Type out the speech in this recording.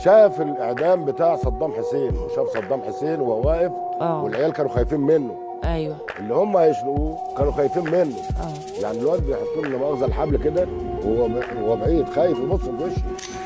شاف الاعدام بتاع صدام حسين وشاف صدام حسين وهو واقف اه والعيال كانوا خايفين منه ايوه اللي هم هيشنقوه كانوا خايفين منه اه يعني الواد بيحطوا له لا مؤاخذه الحبل كده وهو وهو بعيد خايف يبص في وشه